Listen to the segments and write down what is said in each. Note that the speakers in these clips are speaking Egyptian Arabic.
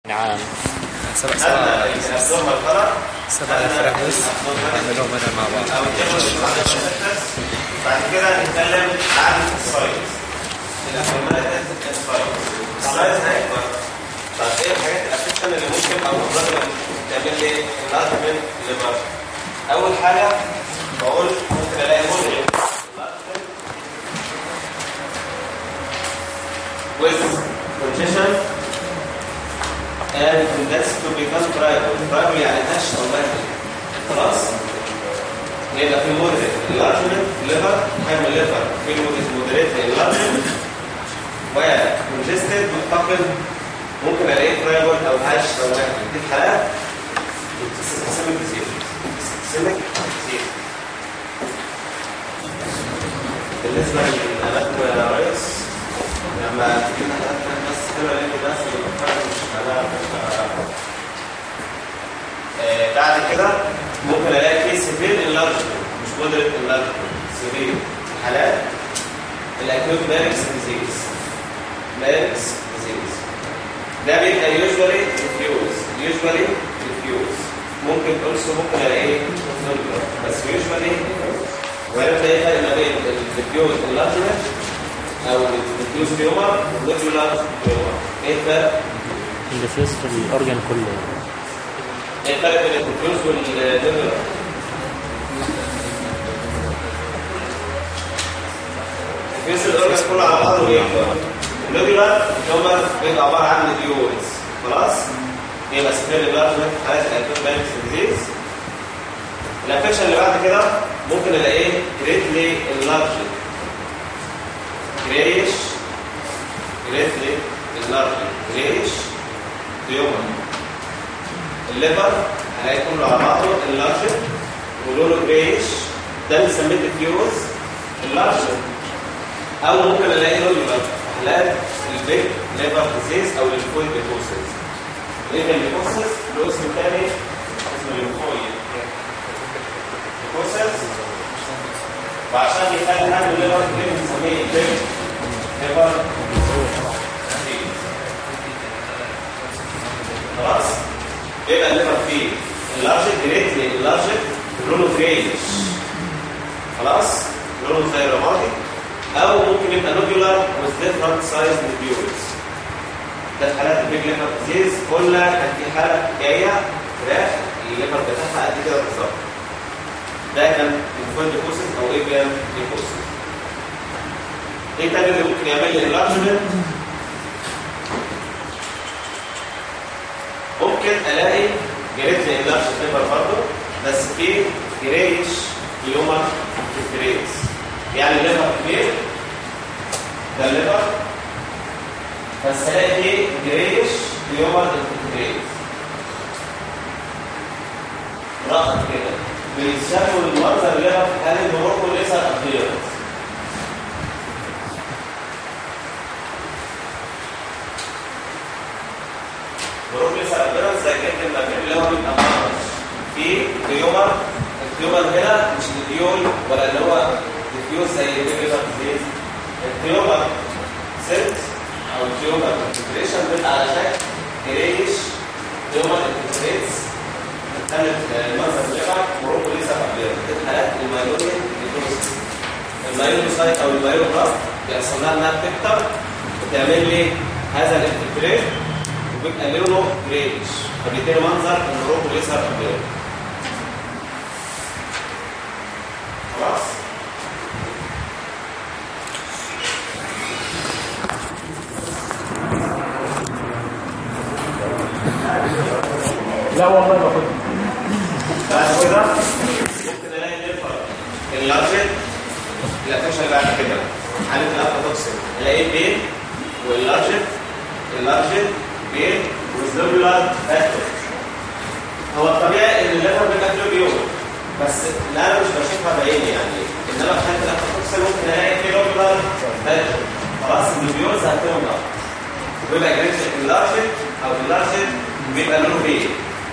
نعم سبع سبع الابدومال فرع سبع الفراغ بس نعملهم هنا مع بعض او بعد كده هنتكلم عن السايز الابدومال السايز السايز هيكبر طب ايه الحاجات الافكشن اللي ممكن او الامراض اللي تعمل لي الارتمنت ليفر اول حاجه بقول ممكن الاقي مدرك with congestion and that's to become tribal tribal يعني هش او مهل خلاص يبقى في مودريت enlargement liver حجم الليفر في مودريت enlargement وكونجستد متقل ممكن الاقيه ترايبل او هش او مهل دي الحالات سيستمك ديزيز سيستمك ديزيز بالنسبه للاماكن يا ريس لما تجيب حالات بس كده لان بس اللي بتفرق مش هلاقي آه، بعد كده ممكن الاقي فيه سيفير انلارجمنت مش مودريت انلارجمنت سيفير حالات الاكيوت ماركس ديزيز ماركس ديزيز ده بيبقى يوجوالي ديفيوز يوجوالي ديفيوز ممكن اولسو ممكن الاقيه نودولار بس يوجوالي ديفيوز وهنا تلاقي فرق ما بين الديفيوز انلارجمنت او الديفيوز تيومر والنودولار تيومر ايه الفرق؟ الديفيوز في الاورجن كله ايه الفرق بين الديفيوز والنودولار؟ الديفيوز الاورجن كله على بعضه بيكبر النودولار تيومر بيبقى عباره عن نوديولز خلاص؟ يبقى سبريد انلارجمنت حالات الاكيوت مالكس ديزيز الانفكشن اللي بعد كده ممكن الاقيه جريتلي انلارجد جريش جريتلي انلارجد جريش تيومر الليفر هلاقي كله على بعضه انلارجد ولونه جريش ده اللي سميت الفيوز انلارجد او ممكن الاقي نودولار حالات البيج ليفر ديزيز او الفويد بيكوسيس ايه البيكوسيس له اسم تاني اسمه الليمفويد بيكوسيس وعشان يخلي هذا الليفر كريم بنسميه البيج ليفر ديزيز خلاص يبقى الليفر فيه اللارجت جريتلي اللارجت لونه جريش خلاص لونه زي رمادي او ممكن يبقى نودولار with different size nodules ده في حالات البيج ليفر ديزيز قلنا كان في حاله جايه فراخ الليفر بتاعها قد كده بالظبط ده كان الفويد ديبوسيت او ايه بيان ديبوسيت ايه تاني اللي ممكن يعمل لي انلارجمنت ممكن الاقي جريت لي انلارج ليفر برضه بس في جريش يومر جريس يعني الليفر كبير ده الليفر بس الاقي فيه جريش يومر جريس رقم كده بيسموا المنظر الليفر في حاله مروكو ليس ابيرنس بروح لسه ابيرنس زي كده المكان اللي هو بيبقى مهرش في تيومر التيومر هنا مش ديول ولا اللي هو ديفيوز زي الليفر ديزيز التيومر سيلز او التيومر انتجريشن بيبقى على شكل جريش تيومر انتجريتس كانت المنظر الليفر بروح لسه ابيرنس دي حالات المايلونيا المايلوسايت او المايلوبلاست بيحصل لها انها تكتر وتعمل لي هذا الانتجريت وبيبقى لونه جريش فبيديله منظر الروح يظهر قدامه خلاص لا والله باخد بعد كده ممكن الاقي الليفر اللارجت الافكشن اللي بعد كده حاله الافلاتوكسين الاقي بين واللارجت اللارجت بين والزلولار فاكتور هو الطبيعي ان الليفر بيبقى له بيوم بس لا انا مش بشوفها بعيني يعني انما في حاله الافلاتوكسين ممكن الاقي في لوبولار فاكتور خلاص البيوز هتمنع ويبقى جريت اللارجت او اللارجت بيبقى لونه بين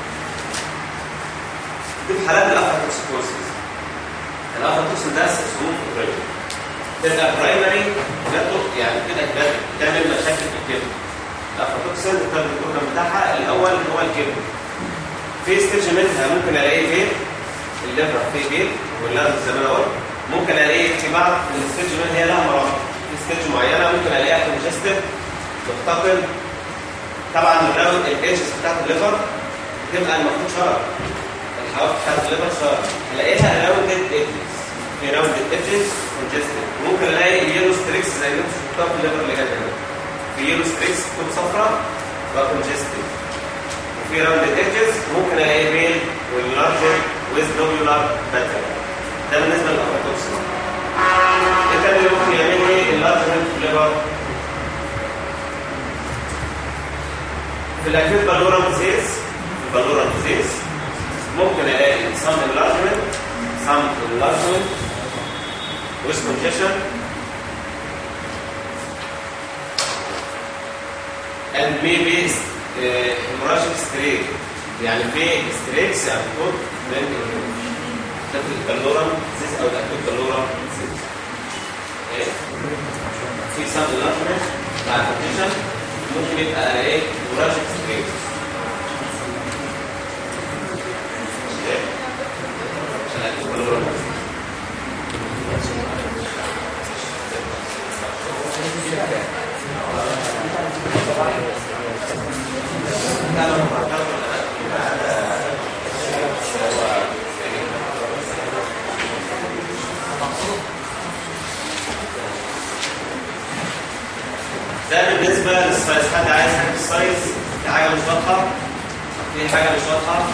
دي في حالات الافلاتوكسيكوسيس الافلاتوكسين ده سموم بريد تبقى برايمري يعني كده تعمل مشاكل في الكبد الافلاتوكسين التارجت اورجان بتاعها الاول هو الكبد في ستيج منها ممكن الاقيه فين الليفر في بيت واللارج زي ما انا قلت ممكن الاقيه في بعض الستيج منها هي لها مراحل في ستيج معينه ممكن الاقيها كونجستد تختقل طبعا الراوند الايدجز بتاعت الليفر تبقى المفروض شرط الحواف بتاعت الليفر شرط الاقيها راوندد ايدجز في راوندد ايدجز كونجستد ممكن الاقي يلو ستريكس زي ما انتم شفتوها في الليفر اللي جت هنا في يلو ستريكس تكون صفراء وكونجستد وفي راوندد ايدجز ممكن الاقي بيل واللارجر ويز لوبيولار باترن ده بالنسبه للافلاتوكسين ايه تاني اللي ممكن يعمل ايه اللارجر في الليفر في الاكيوت بالورال ديزيز البالورال ديزيز ممكن الاقي سام enlargement سام enlargement with congestion and maybe uh, hemorrhagic streak يعني في ستريكس يعني خد من ده في البالورال ديزيز او الاكيوت بالورال ديزيز إيه؟ في سام enlargement مع congestion ممكن يبقى ايه مراجع ستريت ده بالنسبة للسايز حد عايز حاجة في السايز في حاجة مش واضحة في حاجة مش واضحة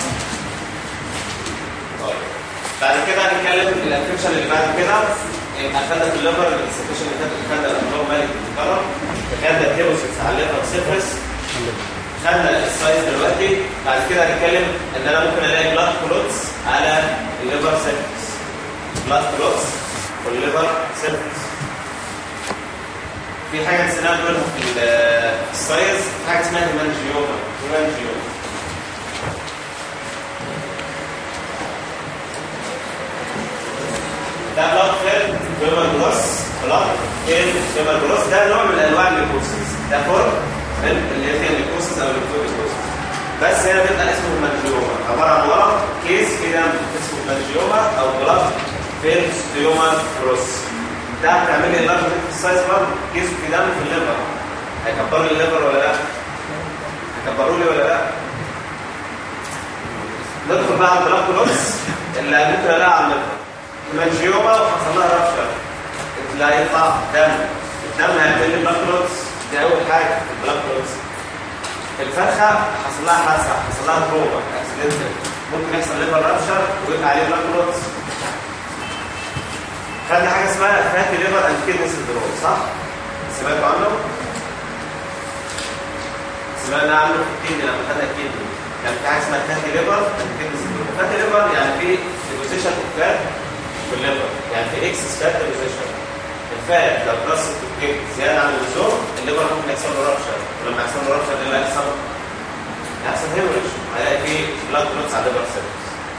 طيب بعد كده هنتكلم في الانفكشن اللي بعد كده يبقى خدنا في الليفر الانفكشن اللي فاتت خدنا الامراض مالك بتتكرر خدنا الهيبوسيس على الليفر سيفرس خدنا السايز دلوقتي بعد كده هنتكلم ان انا ممكن الاقي بلاد كلوتس على الليفر سيفرس بلاد كلوتس والليفر سيفرس في حاجه نسيناها نقولها في السايز في حاجه اسمها هيمانجيوما هيمانجيوما ده بلاد فيل فيبر جروس بلاد فيل فيبر جروس ده نوع من انواع الليكوسيس ده فورم من اللي هي فيها الليكوسيس او الليكوسيس بس هنا بيبقى اسمه هيمانجيوما عباره عن ورق كيس كده اسمه هيمانجيوما او بلاد فيل ستيوما جروس ده هتعمل لي اللارج في السايز برضه كيس في دم في الليفر هيكبر لي الليفر ولا لا؟ هيكبروا لي ولا لا؟ ندخل بقى على البلاك كلوتس اللي ممكن الاقيها على الليفر المنجيوما وحصل لها رابشر تلاقي يطلع دم الدم هيعمل لي بلاك كلوتس دي اول حاجه في البلاك كلوتس الفرخه حصل لها حادثه حصل لها تروما اكسيدنتال ممكن يحصل ليفر رابشر ويبقى عليه بلاك كلوتس خدنا حاجه اسمها فاتي ليفر اند كيدني سندروم صح؟ سمعتوا عنه؟ سمعنا عنه في الكيدني لما خدنا الكيدني كان في حاجه اسمها فاتي ليفر اند كيدني سندروم فاتي ليفر يعني في ديبوزيشن اوف فات في الليفر يعني في اكسس فات ديبوزيشن الفات لو بلس الكبد زياده عن اللزوم الليفر ممكن يحصل له رابشر ولما يحصل له رابشر ايه اللي هيحصل؟ هيحصل هيموريج هيلاقي في بلاد كلوتس على الليفر سيلز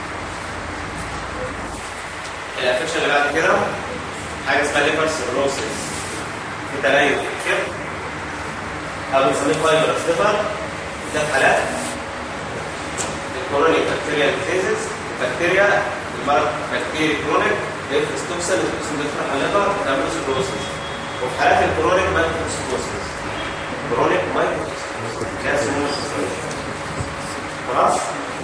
الافكشن اللي بعد كده حاجه اسمها ليفر سيروسيس في تليف كده او بنسميه فايبرس ليفر ده في حالات الكورونيك بكتيريا ديزيز البكتيريا المرض بكتيريا كرونيك بيفرز توكسين التوكسين ده يدخل على الليفر وتعمل له سيروسيس وفي حالات الكرونيك مايكروسكوسيس كرونيك مايكروسكوسيس خلاص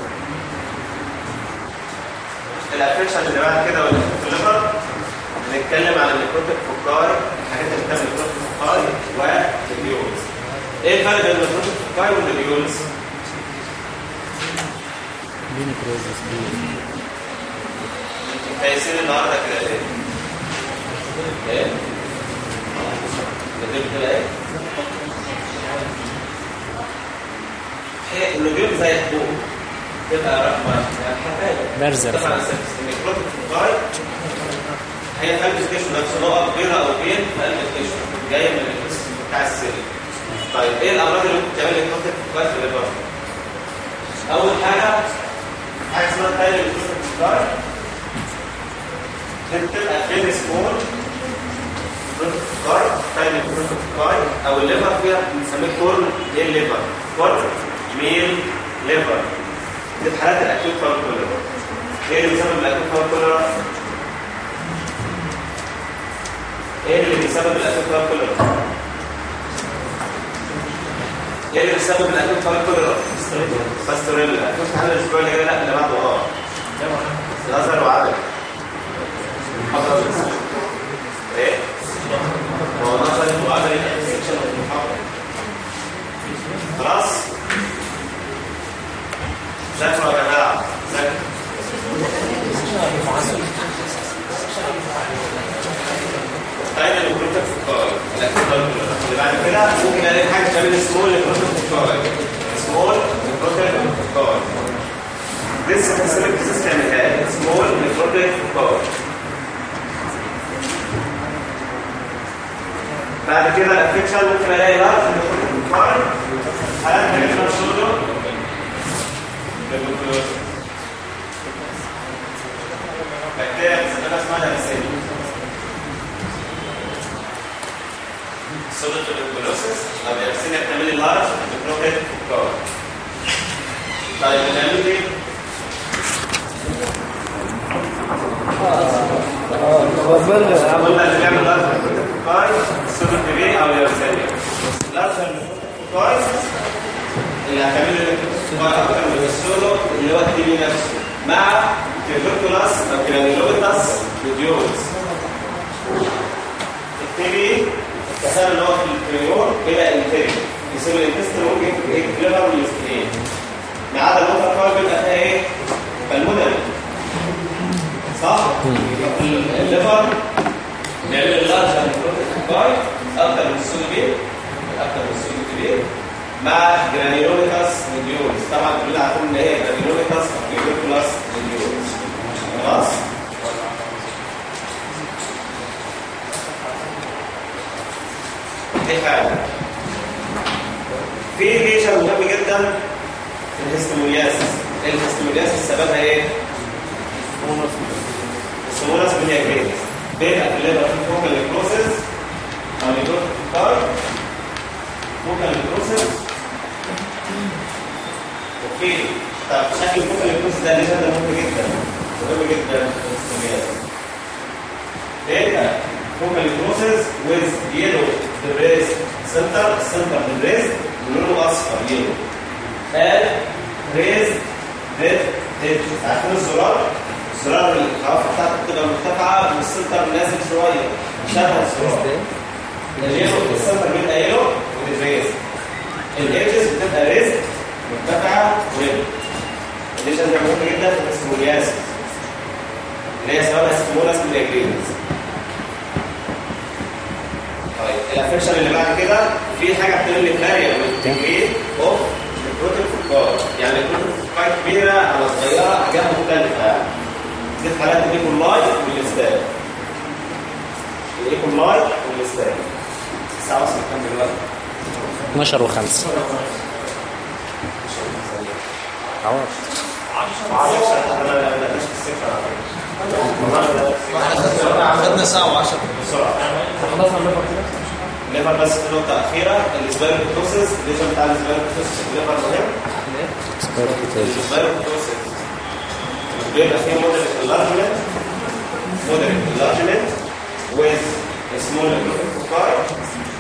الافكشن اللي بعد كده واللي في الليفر هنتكلم عن النيكروتيك فوكاي الحاجات اللي بتعمل نيكروتيك فوكاي والليبيولز ايه الفرق بين النيكروتيك فوكاي والليبيولز؟ دي نكروزس دي هيصير النهارده كده ايه؟ ايه؟ الليبيول كده ايه؟ هي الليبيول زي الحبوب تبقى رقم يعني حبايه بارزة طبعا النيكروتيك فوكاي هي قلب التيشو نفسه نقط بيضة او بين في قلب التيشو جايه من الجسم بتاع السيل طيب ايه الامراض اللي ممكن تعمل لي نيكروتيك فوكاي في الليفر؟ اول حاجه حاجه اسمها تايل نيكروتيك فوكاي دي بتبقى فين سمول نيكروتيك كاي تايم كاي او الليفر فيها بنسميه كورن ايه الليفر كورن ميل ليفر دي في حالات الاكيوت فاول كوليرا ايه اللي بيسبب الاكيوت فاول كوليرا ايه اللي بيسبب الاكيوت فاول كوليرا ايه اللي بيسبب الاكيوت فاول كوليرا باستوريلا كنت حل الاسبوع اللي جاي لا اللي بعده اه الازهر وعدد محاضره الاسبوع ايه هو نظري وعملي سكشن المحاضره خلاص ذاكروا يا جماعه ذاكروا طيب البروتين فوكاي اللي بعد كده ممكن الاقي حاجه تعمل سمول البروتين فوكاي سمول البروتين فوكاي لسه specific disease تعملها سمول البروتين فوكاي بعد كده الافكشن ممكن الاقي لارج البروتين فوكاي حالات هيبقى سودو بكتيريا بنسميها اسمها لامسين سودو تبركلوسيس او لامسين بتعمل لارج البروتين فوكاي طيب بنعمل ايه؟ قلنا اللي بيعمل لارج فوكاي السودو تبي او لامسين لارج فوكاي اللي هتعمل فوكاي اكتر من السودو اللي هو التي بي نفسه مع تيفركولاس او كرانيلوبيتاس ريديوز التي بي الكسام اللي هو في الكريون بيبقى انتري يصير الانتستين ممكن ايه كليفر والاستين ما عدا الوتر كار بيبقى فيها ايه؟ بالمونري صح؟ الليفر بيعمل اللارج كاي اكتر من السودوبين اكتر من السودوبين مع جرانيولوكاس ميديولز طبعا كلنا عارفين ان هي جرانيولوكاس ميديولوكاس ميديولز خلاص؟ دي حاجه في ليشن مهم جدا في الهستمولياسيس الهستمولياسيس سببها ايه؟ السمونس بنياجريتس بيبقى في الليبر في فوكال نيكروسيس او نيكروتيك كار فوكال نيكروسيس اوكي طب شكل الفوكال نيكروسيس ده ليش ده مهم جدا مهم جدا في الهستمولياسيس بيبقى فوكال نيكروسيس with yellow the breast center center the breast ولونه اصفر يلو قال ريز ريد ريد عارفين الزرار الزرار اللي الحواف بتاعته بتبقى مرتفعه والسنتر نازل شويه شبه الزرار اليلو السنتر بيبقى يلو والريز الايدجز بتبقى ريز مرتفعه ويلو الليشن ده مهم جدا في الاسمولياسيس اللي هي سببها اسمولاس ميلاجرينز طيب الافكشن اللي بعد كده في حاجه بتعمل لي بارير والتجريد اوف البروتين فوكاي يعني البروتين فوكاي كبيره على صغيره حاجات مختلفه يعني دي في حالات الايكولاي والاستاب الايكولاي والاستاب الساعه وصلت كام دلوقتي؟ 12 و5 عوض خدنا ساعة و10 الليفر بس في نقطة أخيرة السبايروكوتوسيس الليجن بتاع السبايروكوتوسيس الليفر مهم السبايروكوتوسيس بيبقى فيه مودريت انلارجمنت مودريت انلارجمنت with a small foci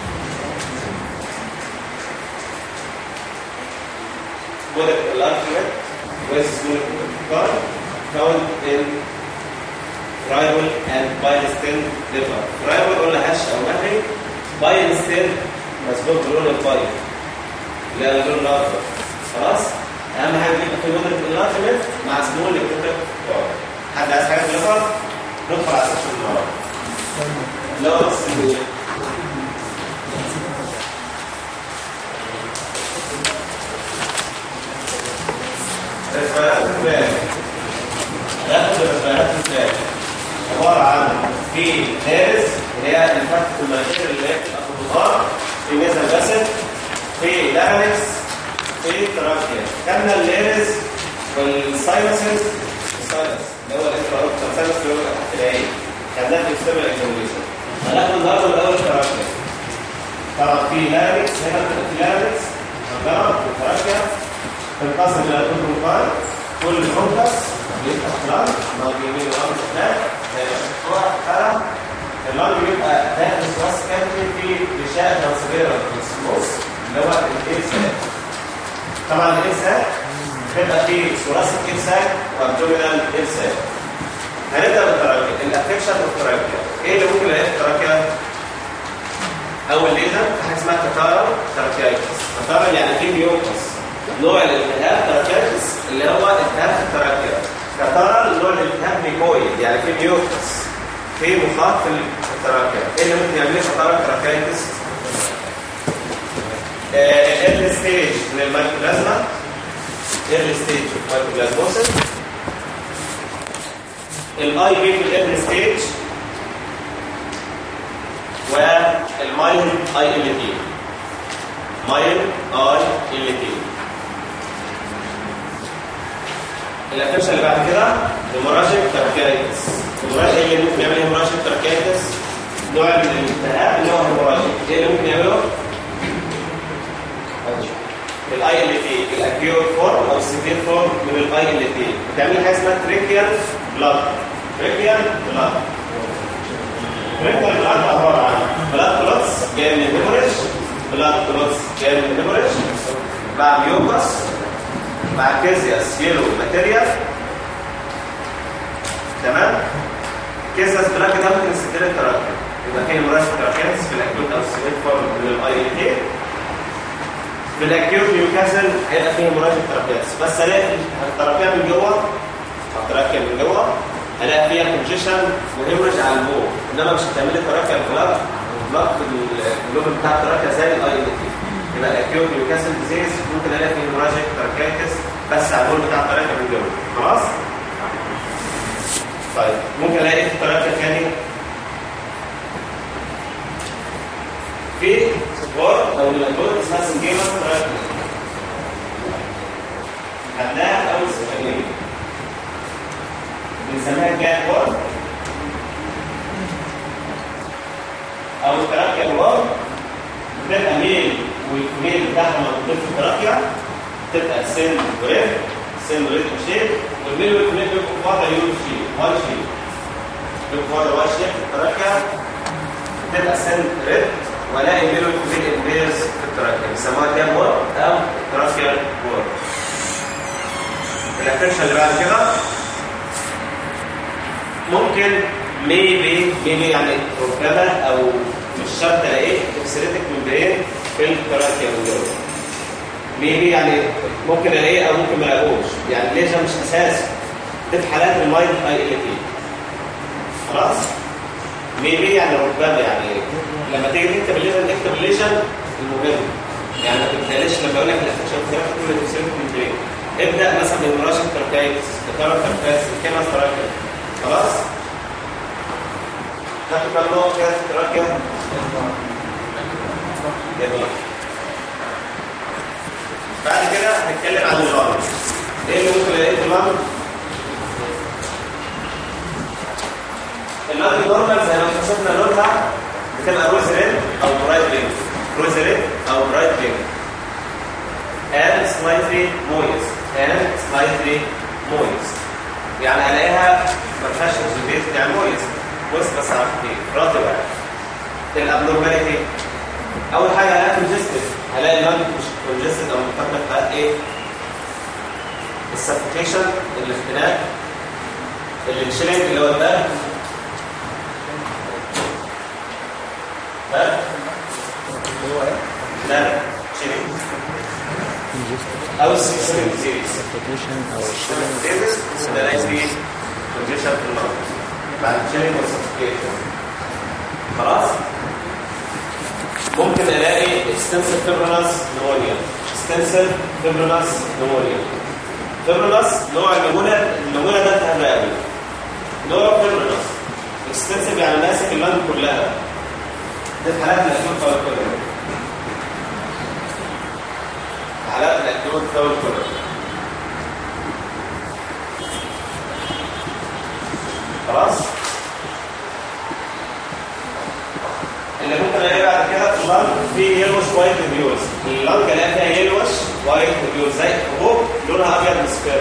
moderate enlargement with small foci found in friable and bilestin liver friable قلنا هش أو مهري بايلستين مسبوق بلون البايل اللي هي اللون الاخضر خلاص اهم حاجه يبقى في مودريت انلارجمنت مع سمول الكتب حد عايز حاجه في الليفر ندخل على سكشن النهارده لا بس رسالات الفعل ناخد رسالات الفعل عباره عن في دارس اللي هي الفتح المناخير اللي هي بتبقى في البخار في نزل باسل في لارنكس في تراكيا كان الليرز والساينسز الساينس اللي هو الانتراوكتر ساينس اللي هو تحت العين كان ده في السيرفر اكزامينيشن هناخد النهارده الاول التراكيا طبعا في لاركس هنا في لاركس مجرد وتراكيا تنقسم الى كونتروفاي كل كونتس بيبقى فلان ما بيمين الارض ده مشروع حاله اللانج بيبقى داخل الثراس كافيتي في غشاء ترانسفيرال نص اللي هو الايرساك طبعا الايرساك بيبقى فيه ثوراسيك ايرساك وابدومينال ايرساك هنبدا بالتراكيا الافكشن والتراكيا ايه اللي ممكن نلاقيه في التراكيا اول ليزر حاجه اسمها كتارا تراكيايتس كتارا يعني في ميوكس نوع الالتهاب تراكيايتس اللي هو التهاب في التراكيا كتارا نوع الالتهاب ميكويد يعني في ميوكس في مخاط في التراكيا ايه اللي ممكن يعمل كتارا تراكيايتس الايرلي ستيج من المايكروبلازما ايرلي ستيج مايكروبلازموسيس الاي بي في الايرلي ستيج والمايل اي ال تي مايل اي ال تي الافكشن اللي بعد كده هيموراجيك تراكيتس هيموراجيك اللي ممكن يعمل هيموراجيك تراكيتس نوع من الالتهاب اللي هو هيموراجيك ايه اللي ممكن يعمله؟ الاي ال تي الاكيوت فورم او السيفير فورم من الاي ال تي بتعمل حاجه اسمها تريكيال بلاد تريكيال بلاد تريكيال بلاد عباره عن بلاد كلوتس جاي من الهيموريج بلاد كلوتس جاي من الهيموريج مع ميوكس مع كيزياس يلو ماتيريال تمام كيزياس بلاك ده ممكن يسجل التراكم يبقى في هيموراجيك تراكيتس في الاكيوت او السيفير فورم من الاي ال تي في الاكيوت نيوكاسل هيبقى فيه هيموراجيك تراكيتس بس الاقي التراكيه من جوه التراكيه من جوه الاقي فيها كونجيشن وهيموريج على البوق انما مش هتعمل لي تراكيه بلاك بلاك في اللوب بتاع التراكيه زي الاي ال تي يبقى الاكيوت نيوكاسل ديزيز ممكن الاقي فيه هيموراجيك تراكيتس بس على البول بتاع التراكيه من جوه خلاص طيب ممكن الاقي في التراكيه ثاني في صفار او الانبوت اسمها سنجيما تراكيا خدناها اول سفنيه بنسميها جاك وورد او التراكيا الوورد بتبقى ميل والميل بتاعها موجود في التراكيا تبقى سن وريف سن وريف شيب والميل والميل بيبقوا في وضع يو شيب وان شيب بيبقوا في وضع وان شيب في التراكيا تبقى سن ريف ولا ميل والميل امبيرز في التراكيا بيسموها جاب وورد او تراكيا وورد الافكشن اللي بعد كده ممكن ميبي ميبي يعني ربما او مش شرط الاقيه اكسريتك ممبرين في التراكيا من جوه ميبي يعني ممكن الاقيه او ممكن ما الاقوش يعني ليش مش اساسي دي في حالات المايند اي ال تي خلاص ميبي يعني ربما يعني لما تيجي تكتب الليجن اكتب الليجن المهم يعني ما تبداش لما اقول لك الافكشن بتاعك تقول اكسريتك ممبرين ابدا مثلا بالمراشق تركايتس كتارة تركايتس الكيماس تراكيا خلاص ناخد كام نقطة كده في التراكيا جميل بعد كده هنتكلم عن اللانج ايه اللي ممكن الاقيه في اللانج اللانج نورمال زي ما احنا شفنا لونها بتبقى روز ريد او برايت بينك روز ريد او برايت بينك and slightly moist and slightly moist يعني الاقيها ما فيهاش اوكسيديت يعني مويست مويست بس على خفيف رطبه الابنورماليتي اول حاجه هلاقي كونجستد هلاقي اللنج مش كونجستد او مفتوح بتاعت ايه السفوكيشن الاختناق الانشلنج اللي هو البرد برد هو ايه؟ برد شيلنج او السيكسين ديزيز سبستيوشن او الشيلنج ديزيز ده لاقي فيه كونجيشن في اللنج بعد شيلنج وسفوكيشن خلاص ممكن الاقي extensive fibrinous pneumonia extensive fibrinous pneumonia fibrinous نوع النمونة النمونة ده التهاب رئوي نوع fibrinous extensive يعني ماسك اللنج كلها ده في حالات الاكيوت فاول كولر حالات الاكيوت فاول كولر خلاص زي حبوب لونها ابيض مسكر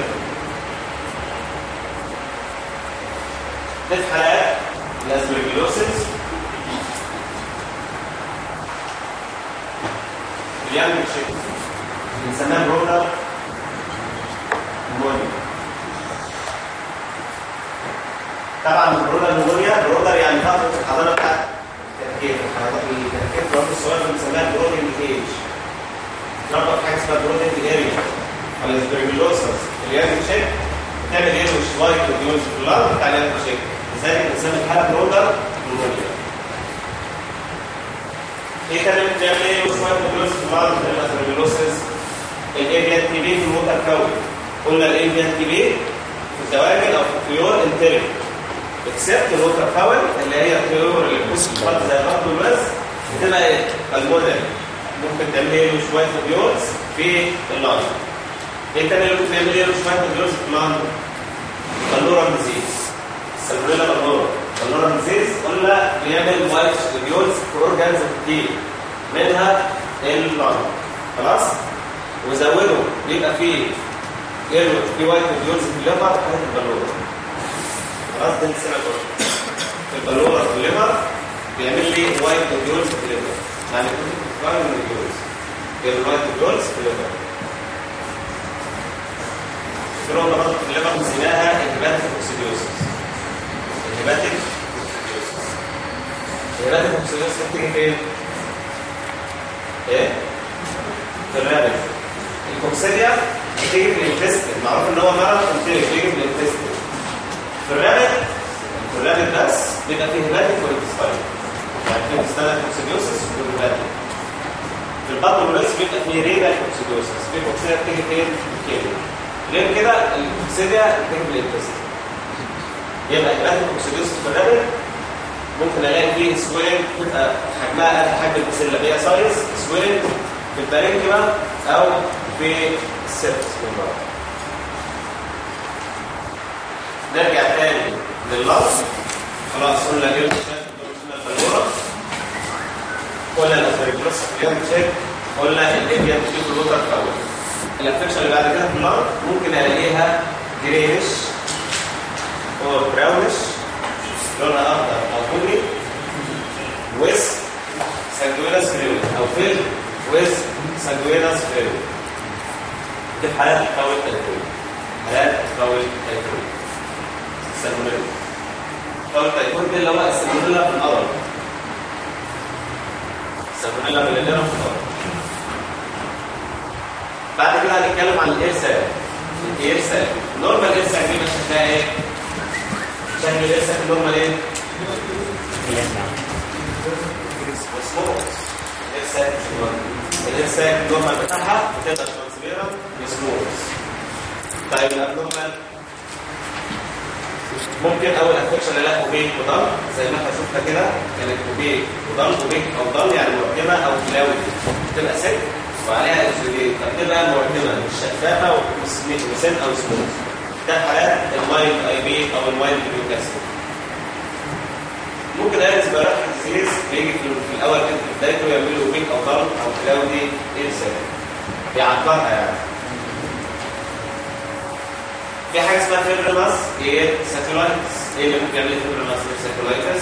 ثلاث حالات الاسبرجلوسيس اليانج شيك بنسميها برونر نمونيا طبعا البرونر نمونيا برونر يعني فتره الحضانه بتاعت التفكير الحضانه التفكير في الوقت الصغير بنسميها برودنج ايج ربط حاجه اسمها برودنج اريا الاسبرجلوسيس اليانج شيك بتعمل ايه مش وايت وديونز في الارض بتاع اليانج شيك ازاي بنسمي الحاله برونر نمونيا ايه كان بتعمل ايه وشويه فيروس في بعض الاسبرجلوسيس الايفيان تي بي في الموتى الكوي قلنا الايفيان تي بي في الدواجن او في الطيور انتري اكسبت الموتى الكوي اللي هي الطيور اللي بتبص في الخط زي الارض والوز بتبقى ايه؟ الموديل ممكن تعمل ايه شويه فيروس في اللانج ايه تاني اللي ممكن تعمل ايه شويه فيروس في اللانج؟ بلورا ديزيز سالمونيلا بلورا بلورا ديزيز قلنا بيعمل وايت فيروس في اورجانز كتير منها اللانج خلاص وزوده بيبقى فيه يلو في وايت فيروس في الليفر حاجه البلورا خلاص ده السنه في البلورا في الليفر بيعمل لي وايت فيروس في الليفر يعني كنت بتقارن الفيروس الوايت فيروس في الليفر في نقطة برضه في الليفر نسيناها الهيباتيك اوكسيديوسيس الهيباتيك اوكسيديوسيس الهيباتيك اوكسيديوسيس بتيجي فين؟ ايه؟ في الرابط الكوكسيديا بتيجي في الانتستين معروف ان هو مرض انتيريك بيجي في الانتستين في الرابط في الرابط بس بيبقى فيه هيباتيك والانتستين يعني في انتستين اوكسيديوسيس والهيباتيك في البطن والرئيس بيبقى فيه رينال اوكسيديوسيس في كوكسيديا بتيجي فين؟ في الكلى غير كده الاكسيديا بتيجي في الانتستين يبقى الهيباتيك اوكسيدوسيس في الرابط ممكن الاقي فيه سويل تبقى حجمها قد حجم البسله هي سايز سويل في البارينكيما او في السيرفس من بره نرجع تاني لللفظ خلاص قلنا اليوم الفلورا قلنا الاسبرجلوس اليوم تشيك قلنا الابيان تشيك الوتر الاول الافكشن اللي بعد كده في الارض ممكن الاقيها جرينش او براونش لونها اخضر او بني ويز سانجوينس فلويد او فيل ويز سانجوينس فلويد دي حالات التكون التلفوي حالات التكون التلفوي السالمونيلا التكون التلفوي دي اللي هو السالمونيلا في الارض السالمونيلا في الليلة في الارض بعد كده هنتكلم عن الارسال الارسال نورمال ارسال دي مش هتلاقي ايه شكل الارسال النورمال ايه مسموع الارسال الارسال النورمال بتاعها بتبقى ترانسبيرنت مسموث طيب الابنورمال ممكن اول افكشن الاقي اوبيك وضل زي ما احنا شفنا كده كانت اوبيك وضل اوبيك او ضل يعني مركبه او كلاوي تبقى سك وعليها اكسجين فبتبقى مركبه مش شفافه وسن او سموث ده حالات الوايلد اي بي او الوايلد بيوكاسيد ممكن الاقي سبارات ديزيز بيجي في الاول كده في بدايته يعملوا بيك او ضل او كلاودي ارسال بيعطلها يعني في حاجه اسمها فيبريماس ايه ساتلايتس ايه اللي ممكن يعمل فيبريماس ساتلايتس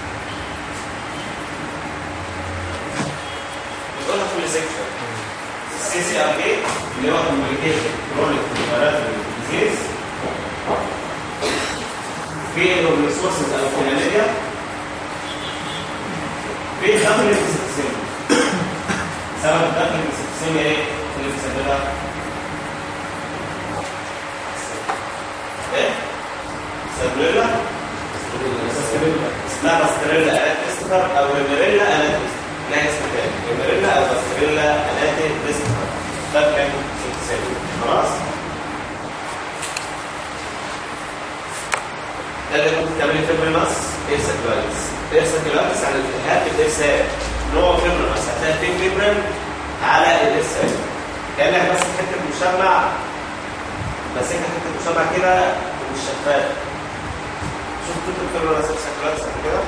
بتقولها في السكشن السي سي ار كي اللي هو كومبليكيشن كرونيك ريسبيراتوري ديزيز في الريسورسز او الكلاميديا في دخل السيستم سبب دخل السيستم ايه اللي بيسببها ايه سابريلا اسمها باستريلا الات استفر او ريميريلا الات لا اسم تاني ريميريلا او باستريلا الات استفر ده كان خلاص ده اللي ممكن تعمل فيبريماس ايرساكولايتس ايرساكولايتس على الالتهاب في الارسال نوع فيبريماس هتلاقي فيه فيبرين على الارسال كانك بس حته مشمع ماسكها حته مشمع كده مش شفاف شوف كنت الفيبريماس ايرساكولايتس قبل كده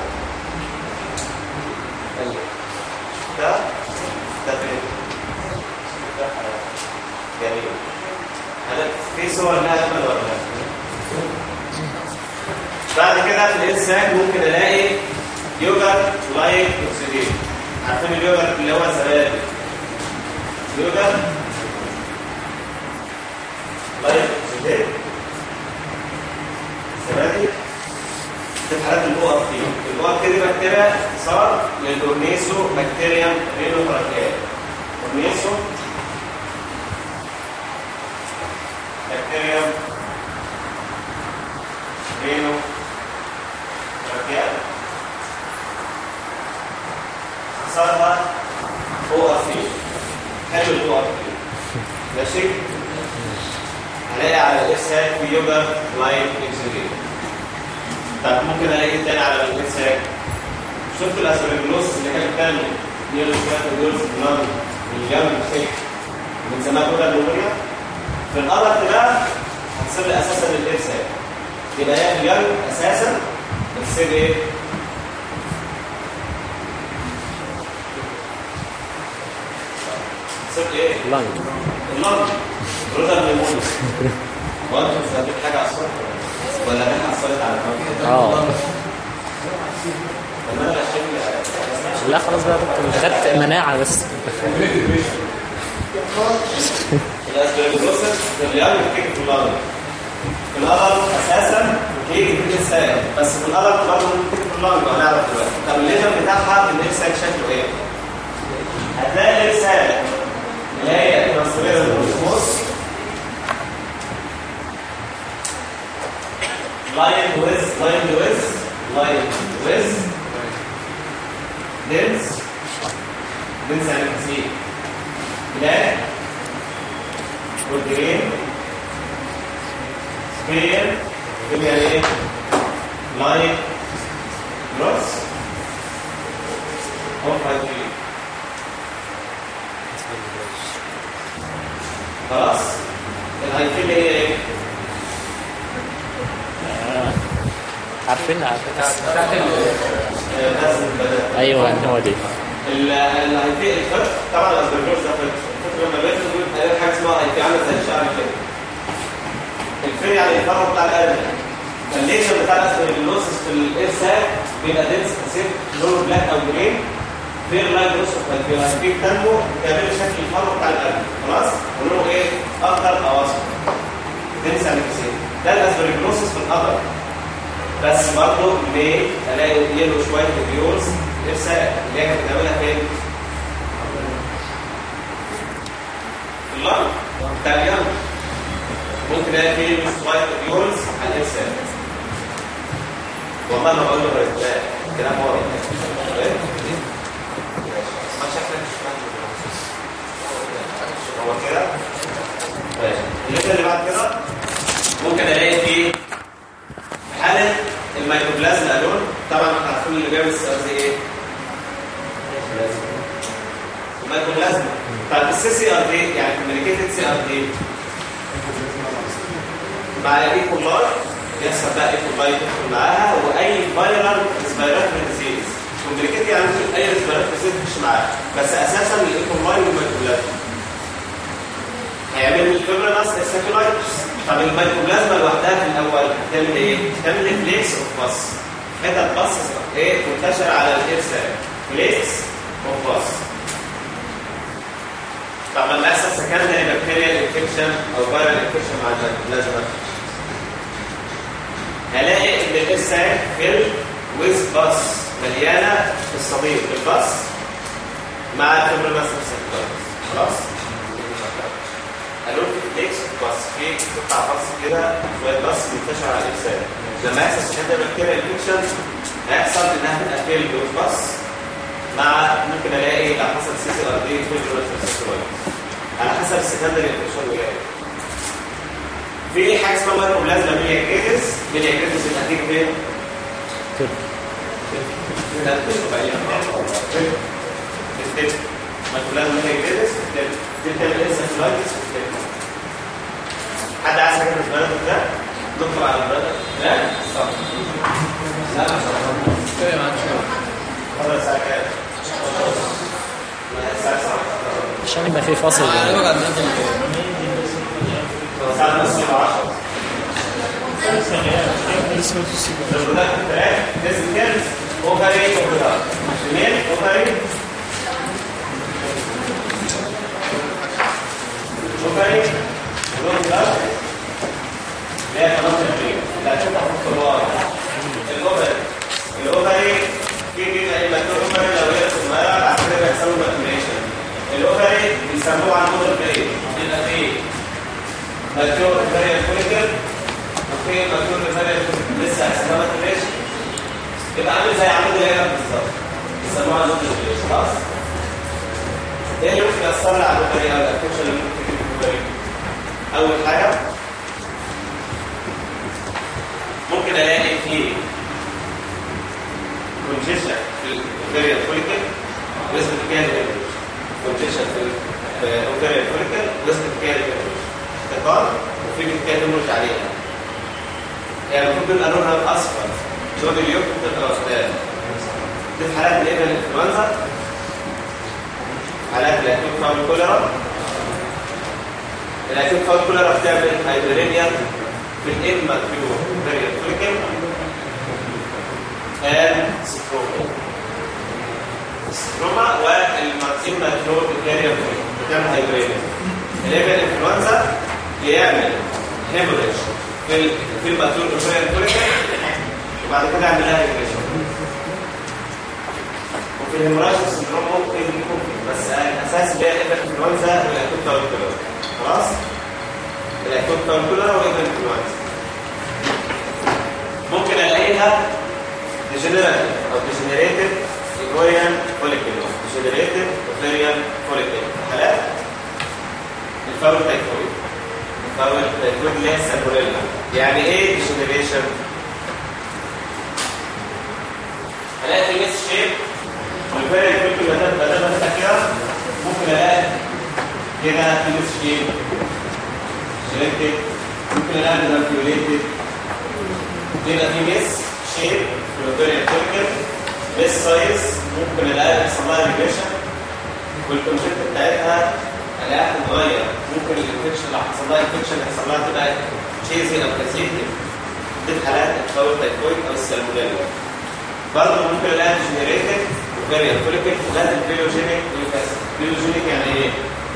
ده ده فين ده جميل في صور لها اجمل ولا لا؟ بعد كده في الانسان ممكن الاقي يوجر لايك اوكسيدين عارفين اليوجر اللي هو الزبادي يوجر لايك اوكسيدين الزبادي دي الحالات اللي بقف فيها اللي بقف دي بكتيريا اختصار للبورنيسو بكتيريم رينوفراكيال بورنيسو بكتيريم رينو ركيال اختصارها او ار سي حلو الاو ار سي ماشي هلاقي على الاسهال في يوجر لاين اكسجين طب ممكن الاقي إيه تاني على الاسهال شفت الاسبرجلوس اللي كانت بتعمل نيرو شويه دولز بلان الجنب شيك بنسميها كده النوريا في الارض بقى هتصير لي اساسا الارسال يبقى هي في الجنب اساسا بتصير ايه؟ بتصير ايه؟ لانج اللنج روزا نيمونيا هو انت بتستخدم حاجه اثرت ولا دي اثرت على الفم؟ اه طب ما انا الشكل لا خلاص بقى يا دكتور خدت مناعه بس الاسبرجلوسس الريال بتيجي في الارض في الارض اساسا بتيجي في الانسان بس في الارض برضه بتيجي في الارض هنعرف دلوقتي طب الليجن بتاعها الانسان شكله ايه؟ هتلاقي الانسان اللي هي ترانسفير الاوسموس لاين ويز لاين ويز لاين ويز دنس دنس يعني كثير بلاك والجرين سبير كم يعني ايه لاين جروس او فايتري خلاص الهايفيل هي ايه عارفين عارفين آه، لازم بدأ ايوه هو دي الهايفيل الفرق طبعا الاسبرجلوز ده فرق الفرق لما بينزل بيقول عليه حاجه اسمها هايفيل عامله زي الشعر كده الفرق يعني الفرق بتاع القلب فالليجن بتاع الاسبرجلوسس في الارسال بيبقى دنس كثير لونه بلاك او جرين غير لاين روس اوف هايفيل هايفيل تنمو بتعمل شكل الفرق بتاع القلب خلاص ولونه ايه اخضر او اصفر دنس يعني كثير ده الاسبرجلوسس في القدر بس برضه ليه الاقي يلو شويه فيديوز ارسال اللي هي كانت بتعملها فين؟ في اللنج بتاع الجنب ممكن الاقي فيه شويه فيديوز على الارسال والله ما بقول له رجال كلام واضح إيه؟ ما شكلك مش فاهم هو كده طيب الليفل اللي بعد كده ممكن الاقي فيه حالة الميكروبلازم الون طبعا احنا عارفين اللي جاب السؤال زي ايه؟ الميكروبلازم طب السي سي ار دي يعني كوميونيكيتد سي ار دي مع الايكولاي يحصل بقى ايكولاي تدخل معاها واي فايرال ريسبيراتوري ديزيز كوميونيكيتد يعني ممكن اي ريسبيراتوري ديزيز تخش معاها بس اساسا الايكولاي والميكروبلازم هيعمل الفيبرنس الساكولايتس طب الميكروبلازما لوحدها في الاول هتعمل ايه؟ هتعمل فليكس اوف باس حتت باس ايه منتشر على الارسال فليكس اوف باس طب لما يحصل سكندري بكتيريال انفكشن او فايرال انفكشن مع الميكروبلازما هلاقي ان الارسال فيل ويز باس مليانه الصديق الباس مع الفيبرنس الساكولايتس خلاص؟ قالوا لي فليكس بس في قطع بس كده شويه بس منتشر على الانسان لما يحصل سكندري بكتيريا انفكشن هيحصل انها تبقى فيل بس مع ممكن الاقي لو حصل سي سي ار دي على حسب السكندري انفكشن اللي جاي في حاجه اسمها مايكروبلازما ميليا جريدس ميليا جريدس اللي هتيجي فين؟ لا بتشرب ايه؟ بتكتب مايكروبلازما ميليا جريدس بتكتب بتعمل ايه سيكولايتس حد عايز حاجه في البلد ده؟ ندخل على البلد لا؟ صح لا كده معاك شويه خلاص الساعه كام؟ الساعه 7 عشان يبقى في فصل انا بين- بقعد نازل خلاص ساعة نص يبقى 10 البرودكت الثلاث لازم كام اوفري وبرودكت شمال اوفري اوفري وبرودكت اللي هي قناه البريد اللي هتشوفها في الصور الاوفري الاوفري في بيبقى ايه مكتوب اوفري لو هي صغيره بعد كده بيحصلوا ماتوريشن الاوفري بيسموه على الموديل بريد بيبقى فيه مكتوب اوفري فوليكل وفي مكتوب اوفري لسه هيسموها ماتوريشن يبقى عامل زي عمود الهرم بالظبط بيسموها على الموديل بريد خلاص ايه اللي ممكن يأثر لي على الاوفري او الافكشن اللي ممكن تجيب في الاوفري اول حاجه ممكن الاقي فيه كونجيشن في الاوفيريال فوليكل ويثبت فيها الهيموريج كونجيشن في الاوفيريال فوليكل ويثبت فيها الهيموريج تمام وفي فيها الهيموريج عليها يعني المفروض يبقى لونها اصفر لون اليوم بتبقى قدام دي في حالات الايه الانفلونزا حالات الاكيوت فاول كوليرا الاكيوت فاول كوليرا بتعمل هايبرينيا في الاماتيور اوفيريال فوليكل and ستروما ستروما والماتيور اوفيريال فوليكل بتعمل هايبرينيا الليفل انفلونزا بيعمل هيموريج في ال- في الماتيور اوفيريال فوليكل وبعد كده يعمل لها ريجريشن وفي الهيموراجيك سندروم ممكن يكون بس الاساس اللي هي الانفلونزا والاكوت تاوركولار خلاص الاكوت تاوركولار والانفلونزا ممكن الاقيها ديجنراتيف او ديجنريتيف ايجويان فوليكل ديجنريتيف اوفيريان فوليكل حالات الفاول تايفويد الفاول تايفويد اللي هي السالمونيلا يعني ايه ديجنريشن الاقي في ميس شيب والفرق الفكر بدل بدل ما تبقى كده ممكن الاقي كده في ميس شيب شريكتد ممكن الاقي مانيبيوليتد كده في ميس شيب في الفرق الفكر ميس سايز ممكن الاقي يحصل لها ريجريشن والكونسيبت بتاعتها الاقيها تتغير ممكن الانفكشن لو حصل لها انفكشن يحصل لها تبقى تشيزي او كاسيتيف دي الحالات الفاول تايفويد او السالمونيلا برضه ممكن الاقي جنريتد وفيريال فوليكل لازم بيلوجينيك ويكاسل بيلوجينيك يعني ايه؟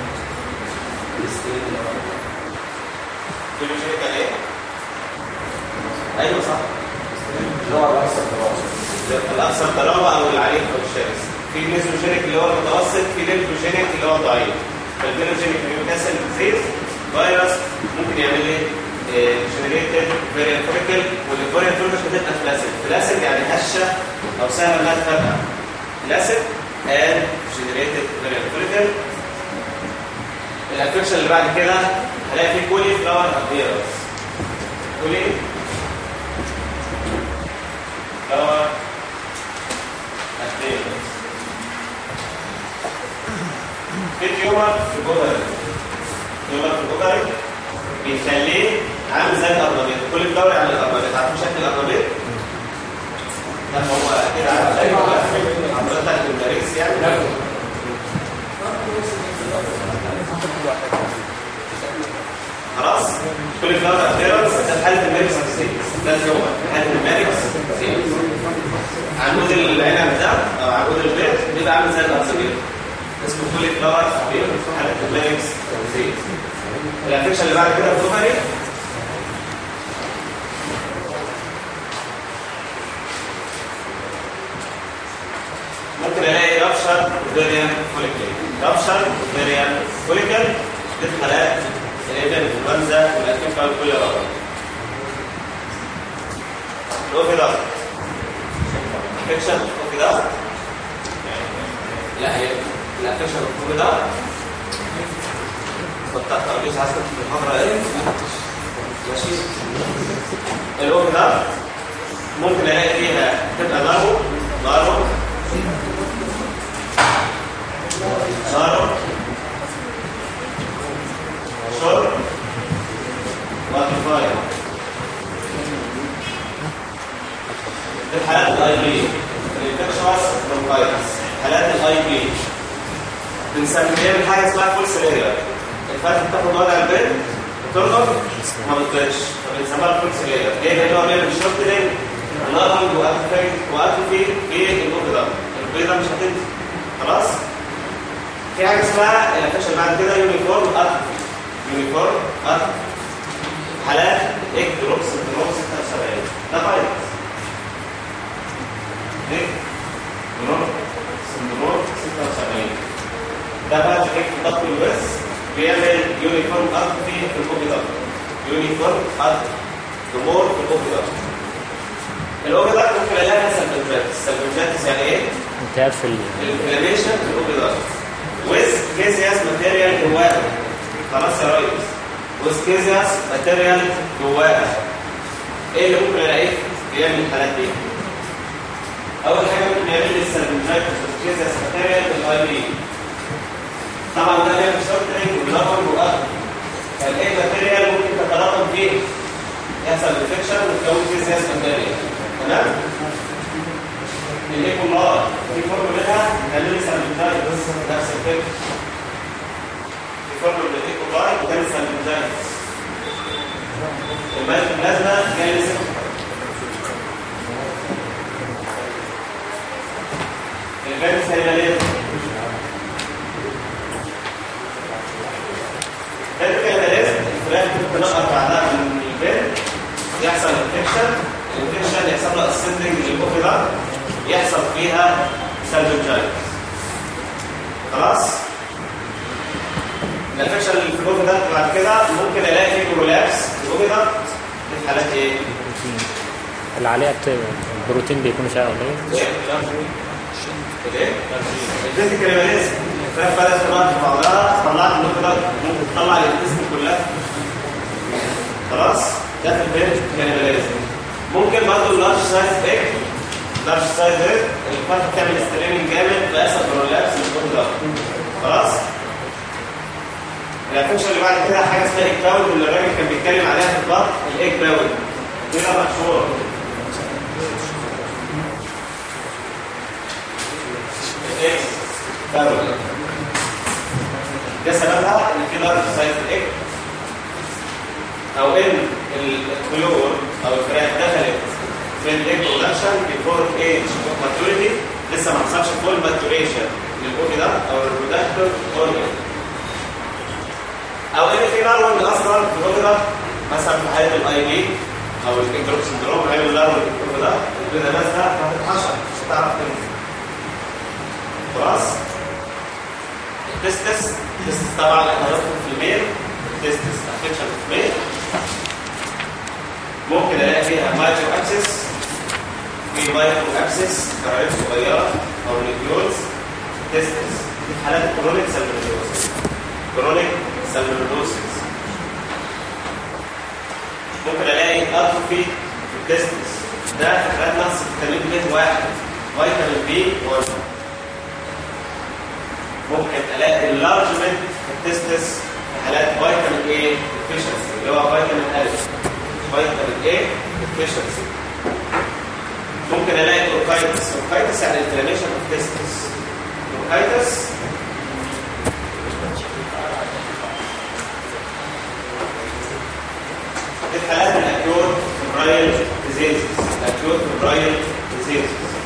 بيلوجينيك يعني ايه؟ ايوه صح اللي هو الاكثر دراسه الاكثر ضرابه او العنيف او الشرس في ميزوجينيك اللي هو المتوسط في ليمفوجينيك اللي هو ضعيف فالبيلوجينيك نيوكاسل ديزيز فيروس ممكن يعمل ايه؟ جنريتد فيريال فوليكل والفيريال فوليكل بتبقى فلاسيد فلاسيد يعني هشه او سهله انها تفرقع فلاسيد and generated فيريال فوليكل الافكشن اللي بعد كده هلاقي فيه كولي فلاور ابيرنس كولي فلاور ابيرنس في تيومر في الجدري تيومر في الجدري بيخليه عامل زي الارنبيط كل فلاور عامل الارنبيط عارفين شكل الارنبيط؟ ده هو كده عامل زي حضرتك المدرس يعني خلاص كل فلاور ابيرنس ده في حاله الميركس ديزيز ده التيومر في حاله الميركس ديزيز عمود العنب ده او عمود البيض بيبقى عامل زي الارنبيط اسمه كل فلاور ابيرنس في حاله الميركس ديزيز الافكشن اللي بعد كده الفومري ممكن الاقي رابشر فيريان فوليكل رابشر فيريان فوليكل دي الحالات اللي هي الانفلونزا والاكيوت فاول كل رابع اوفي ضغط افكشن اوفي ضغط لا هي الافكشن اوفي ضغط بطلت ترابيز عسكر في المحاضرة ايه؟ ماشي الأوف ده ممكن ألاقي فيها تبقى نارو نارو نارو شر واتفاير دي حالات الاي بي الانفكشوس برونكايتس حالات الاي بي بنسميها حاجه اسمها فول سيلير الفرق بتاخد وضع البيت ترقم ما بتطيرش فبنسميها الفولكس لاير ليه؟ لان هو بيعمل شورت لينك نارنج واتروفي في الأوبي ده الأوبي ده مش هتنزل خلاص؟ في حاجه اسمها الفشل بعد كده يونيفورم اتروفي يونيفورم اتروفي حالات اكس دروب سندروم 76 ده فايروس ايه؟ دروب سندروم 76 ده بقى اكس ضغط الوس بيعمل يونيفورم اتروفي في الأوبي ده يونيفورم اتروفي ضمور في الأوبي ده الأوبي ده ممكن الاقيها سلبنجاتس سلبنجاتس يعني ايه؟ التهاب في ال- الانفلاميشن في الاوبي ده ويز كيزياس ماتيريال جواها خلاص يا ريس ويز كيزياس ماتيريال جواها ايه اللي ممكن الاقيه بيعمل الحالات دي اول حاجه ممكن يعمل لي السلبنجايتس ويز كيزياس ماتيريال في الاي بي طبعا ده بيعمل شورتنج ولابر واخر فالايه ماتيريال ممكن تتراكم فيه يحصل انفكشن وتكون كيزياس ماتيريال تمام الايه كلها في فورم منها تعمل سالمنتايتس نفس الفكره في فورم من الايه كلها وتعمل سالمنتايتس الماده البلازما جاي لسه الفيروس هيبقى ليه؟ الفيروس هيبقى ليه؟ الفراخ ممكن تنقط بعدها من البيت يحصل انفكشن الانفكشن يحصل له اسندنج للبوفي ده يحصل فيها سالفنجايتس خلاص الانفكشن اللي في البوفي ده بعد كده ممكن الاقي فيه برولابس في البوفي ده في حالات ايه؟ البروتين اللي عليها بت... البروتين بيكون فيها قليل ايه؟ الفيزيكال رياليزم الفراخ بدات تبقى في بعضها طلعت البوفي ده ممكن تطلع الانتستين كلها خلاص ده في البيت كانيباليزم ممكن برضه اللارج سايز ايج لارج سايز ايج الفرخه بتعمل ستريمنج جامد فيحصل برولابس البوفي ده خلاص الفكره اللي بعد كده حاجه اسمها ايج باول اللي الراجل كان بيتكلم عليها في البطن الايج باول دي ده مشهور الايج باول ده سببها ان في لارج سايز ايج او ان الطيور او الفراخ دخلت في الايج برودكشن بيفور ايج اوف ماتوريتي لسه ما حصلش فول ماتوريشن للبوبي ده او الريبرودكتور اورجن او ان في لارون اصلا في البوبي ده مثلا في حاله الاي بي او الايجروب سندروم عامل لارون في البوبي ده البوبي ده نازله فهتتحشر مش هتعرف تنزل خلاص التستس التستس طبعا احنا هندخل في الميل التستس افكشن في الميل ممكن الاقي فيها مايكرو اكسس في مايكرو اكسس كرايب صغيره او نيوكليوز تستس دي حالات كرونيك سالمونيلوسيس كرونيك سالمونيلوسيس ممكن الاقي اتروفي في التستس ده في حالات نقص فيتامين بي واحد فيتامين بي 1 ممكن الاقي اللارجمنت في التستس في حالات فيتامين اي ديفيشنسي اللي هو فيتامين الف فيتامين اي ديفيشنسي ممكن الاقي اوركايتس اوركايتس يعني انفلاميشن في التستس اوركايتس دي حالات الاكيوت فبرايل ديزيزز الاكيوت فبرايل ديزيزز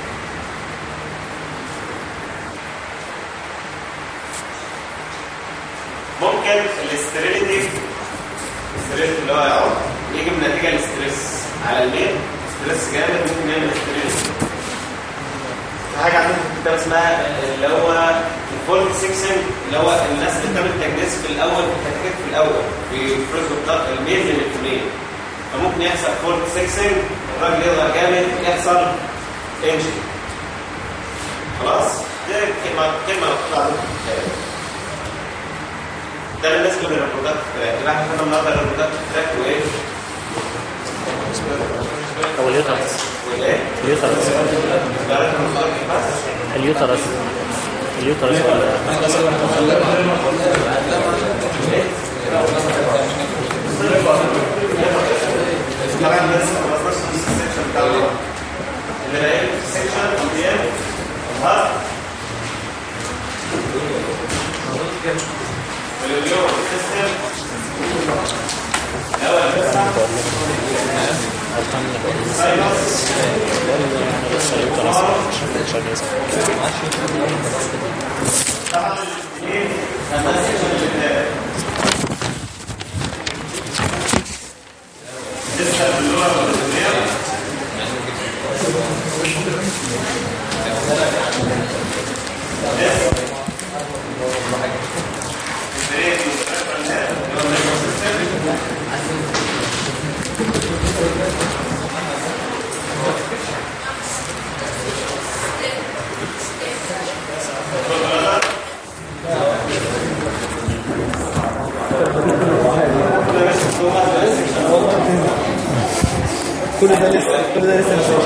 ممكن الاستريليتي الاستريليتي اللي هو يعود يجي من نتيجه الاستريس على الميل ستريس جامد ممكن يعمل استريليتي في حاجه عندنا في الكتاب اسمها اللي هو الفولت سيكسنج اللي هو الناس اللي بتعمل تجنيس في الاول في الكتاكيت في الاول بيفرزوا الضغط الميل من الفميل فممكن يحصل فولت سيكسنج الراجل يضغط جامد يحصل انجري خلاص دي كلمه كلمه مكتوبه عندكم في الكتاب ده بالنسبه للريبرودكت تراك يبقى احنا خدنا النهارده الريبرودكت تراك وايه؟ او اليوترس والايه؟ اليوترس ده الريبرودكت بس اليوترس اليوترس ولا طبعا بس ما خلصناش في السكشن بتاع اليوم. اللي لاقيه في السكشن دي ها اليوم سيستم الاول تسمع طبعا الاثنين خمسه لله لسه في اللغه الانجليزيه كل ده لسه كل ده لسه مش